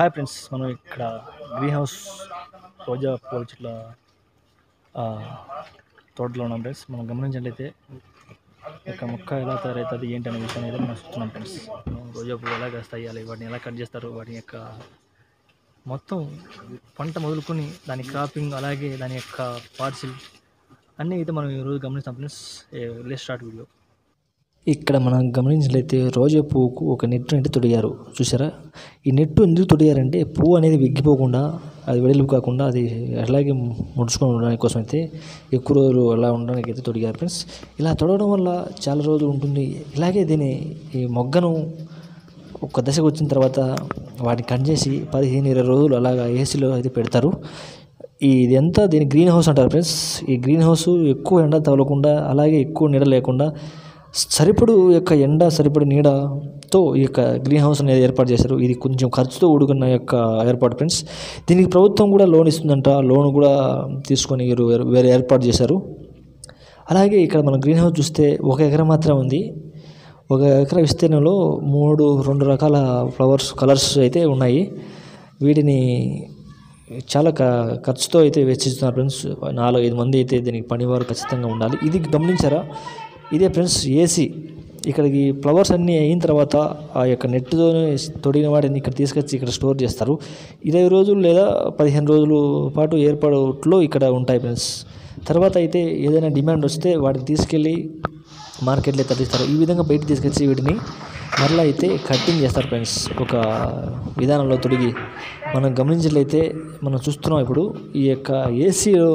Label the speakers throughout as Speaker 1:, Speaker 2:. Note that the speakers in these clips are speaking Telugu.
Speaker 1: హాయ్ ఫ్రెండ్స్ మనం ఇక్కడ గ్రీన్ హౌస్ రోజా పూల చెట్ల ఆ, తోటలో ఉన్నాం ఫ్రెండ్స్ మనం గమనించినట్లయితే యొక్క మొక్క ఎలా తయారవుతుంది ఏంటి అనే విషయాన్ని అయితే మనం చూస్తున్నాం ఫ్రెండ్స్ మనం రోజా పువ్వు ఎలా కాస్తాయి అలా వాటిని ఎలా కట్ చేస్తారు వాటి యొక్క మొత్తం పంట మొదలుకొని దాని క్రాపింగ్ అలాగే దాని యొక్క పార్సిల్ అన్నీ అయితే మనం ఈరోజు గమనిస్తాం ఫ్రెండ్స్ లే స్టార్ట్ వీడియో ఇక్కడ మనం గమనించినట్లయితే రోజా పువ్వుకు ఒక నెట్ అంటే తొడిగారు చూసారా ఈ నెట్ ఎందుకు తొడిగారంటే పువ్వు అనేది విగ్గిపోకుండా అది వెడల్పు కాకుండా అది అలాగే ముడుచుకొని ఉండడానికి కోసం అయితే ఎక్కువ రోజులు అలా ఉండడానికి అయితే తొడిగారు ఫ్రెండ్స్ ఇలా తొడగడం వల్ల చాలా రోజులు ఉంటుంది ఇలాగే దీని ఈ మొగ్గను ఒక దశకు వచ్చిన తర్వాత వాటిని కట్ చేసి పదిహేను ఇరవై రోజులు అలాగా ఏసీలో అయితే పెడతారు ఈ ఇదంతా దీని గ్రీన్ హౌస్ అంటారు ఫ్రెండ్స్ ఈ గ్రీన్ హౌస్ ఎక్కువ ఎండ తగలకుండా అలాగే ఎక్కువ నీడ లేకుండా సరిపడు యొక్క ఎండ సరిపడు నీడతో ఈ యొక్క గ్రీన్ హౌస్ అనేది ఏర్పాటు చేశారు ఇది కొంచెం ఖర్చుతో కూడుకున్న యొక్క ఏర్పాటు ఫ్రెండ్స్ దీనికి ప్రభుత్వం కూడా లోన్ ఇస్తుందంట లోన్ కూడా తీసుకొని వీరు వేరే- వేరే ఏర్పాటు చేశారు అలాగే ఇక్కడ మనం గ్రీన్ హౌస్ చూస్తే ఒక ఎకరం మాత్రం ఉంది ఒక ఎకరా విస్తీర్ణంలో మూడు రెండు రకాల ఫ్లవర్స్ కలర్స్ అయితే ఉన్నాయి వీటిని చాలా క ఖర్చుతో అయితే వెచ్చిస్తున్నారు ఫ్రెండ్స్ నాలుగు ఐదు మంది అయితే దీనికి పనివారు ఖచ్చితంగా ఉండాలి ఇది గమనించారా ఇదే ఫ్రెండ్స్ ఏసీ ఇక్కడికి ఫ్లవర్స్ అన్నీ అయిన తర్వాత ఆ యొక్క నెట్తో తొడిగిన వాటిని ఇక్కడ తీసుకొచ్చి ఇక్కడ స్టోర్ చేస్తారు ఇరవై రోజులు లేదా పదిహేను రోజుల పాటు ఏర్పాటులో ఇక్కడ ఉంటాయి ఫ్రెండ్స్ తర్వాత అయితే ఏదైనా డిమాండ్ వస్తే వాటిని తీసుకెళ్ళి మార్కెట్లో తరలిస్తారు ఈ విధంగా బయట తీసుకొచ్చి వీటిని మరలా అయితే కటింగ్ చేస్తారు ఫ్రెండ్స్ ఒక విధానంలో తొడిగి మనం గమనించినట్లయితే మనం చూస్తున్నాం ఇప్పుడు ఈ యొక్క ఏసీలో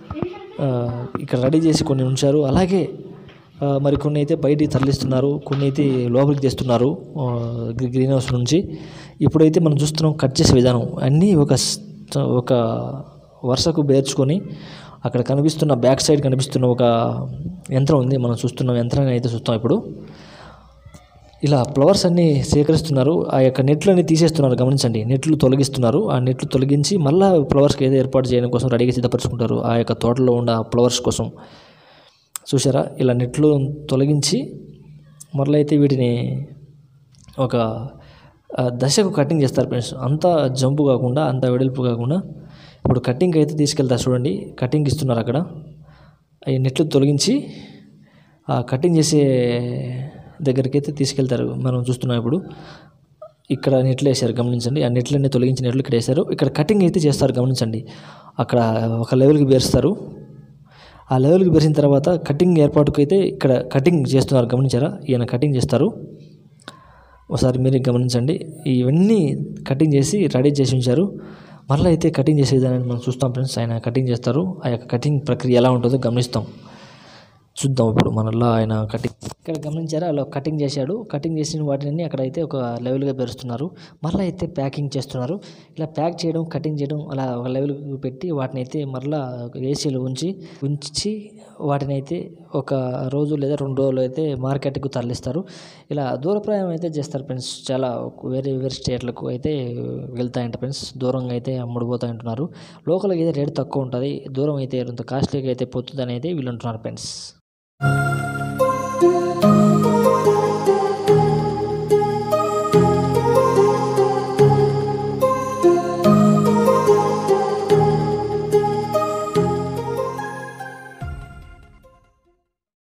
Speaker 1: ఇక్కడ రెడీ చేసి కొన్ని ఉంచారు అలాగే ఆ, మరి కొన్ని అయితే బయటికి తరలిస్తున్నారు కొన్ని అయితే లోపలికి తెస్తున్నారు ఆ, గ్రీ- గ్రీన్ హౌస్ నుంచి ఇప్పుడైతే మనం చూస్తున్నాం కట్ చేసే విధానం అన్నీ ఒక స్- ఒక వరుసకు బేర్చుకొని అక్కడ కనిపిస్తున్న బ్యాక్ సైడ్ కనిపిస్తున్న ఒక యంత్రం ఉంది మనం చూస్తున్న యంత్రాన్ని అయితే చూస్తాం ఇప్పుడు ఇలా ఫ్లవర్స్ అన్నీ సేకరిస్తున్నారు ఆ యొక్క నెట్లని తీసేస్తున్నారు గమనించండి నెట్లు తొలగిస్తున్నారు ఆ నెట్లు తొలగించి మళ్ళీ ఫ్లవర్స్కి ఏదో ఏర్పాటు చేయడం కోసం రెడీగా సిద్ధపరచుకుంటారు ఆ యొక్క తోటలో ఉన్న ఫ్లవర్స్ కోసం చూసారా ఇలా నెట్లు తొలగించి మరలా అయితే వీటిని ఒక ఆ, దశకు కటింగ్ చేస్తారు ఫ్రెండ్స్ అంత జంపు కాకుండా అంత వెడల్పు కాకుండా ఇప్పుడు కటింగ్ అయితే తీసుకెళ్తారు చూడండి కటింగ్ ఇస్తున్నారు అక్కడ ఈ నెట్లు తొలగించి ఆ కటింగ్ చేసే దగ్గరికి అయితే తీసుకెళ్తారు మనం చూస్తున్నాం ఇప్పుడు ఇక్కడ నెట్లు వేశారు గమనించండి ఆ నెట్లన్నీ తొలగించిన నెట్లు ఇక్కడ వేశారు ఇక్కడ కటింగ్ అయితే చేస్తారు గమనించండి అక్కడ ఒక లెవెల్కి పేరుస్తారు ఆ లెవెల్కి పెరిచిన తర్వాత కటింగ్ ఏర్పాటుకు అయితే ఇక్కడ కటింగ్ చేస్తున్నారు గమనించారా ఈయన కటింగ్ చేస్తారు ఒకసారి మీరు గమనించండి ఇవన్నీ కటింగ్ చేసి రెడీ చేసి ఉంచారు మళ్ళీ అయితే కటింగ్ చేసే విధానాన్ని మనం చూస్తాం ఫ్రెండ్స్ ఆయన కటింగ్ చేస్తారు ఆ యొక్క కటింగ్ ప్రక్రియ ఎలా ఉంటుందో గమనిస్తాం చూద్దాం ఇప్పుడు మనలో ఆయన కటింగ్ ఇక్కడ గమనించారా అలా కటింగ్ చేశాడు కటింగ్ చేసిన వాటిని అక్కడ అయితే ఒక లెవెల్గా పెరుస్తున్నారు మరలా అయితే ప్యాకింగ్ చేస్తున్నారు ఇలా ప్యాక్ చేయడం కటింగ్ చేయడం అలా ఒక లెవెల్కి పెట్టి వాటిని అయితే మరలా ఏసీలో ఉంచి ఉంచి వాటిని అయితే ఒక రోజు లేదా రెండు రోజులు అయితే మార్కెట్కు తరలిస్తారు ఇలా దూర ప్రయాణం అయితే చేస్తారు ఫ్రెండ్స్ చాలా వేరే వేరే స్టేట్లకు అయితే వెళ్తాయంట ఫ్రెండ్స్ దూరంగా అయితే అమ్ముడుపోతా ఉంటున్నారు లోకల్కి అయితే రేట్ తక్కువ ఉంటుంది దూరం అయితే కొంత కాస్ట్లీగా అయితే పోతుంది అయితే వీళ్ళు అంటున్నారు ఫ్రెండ్స్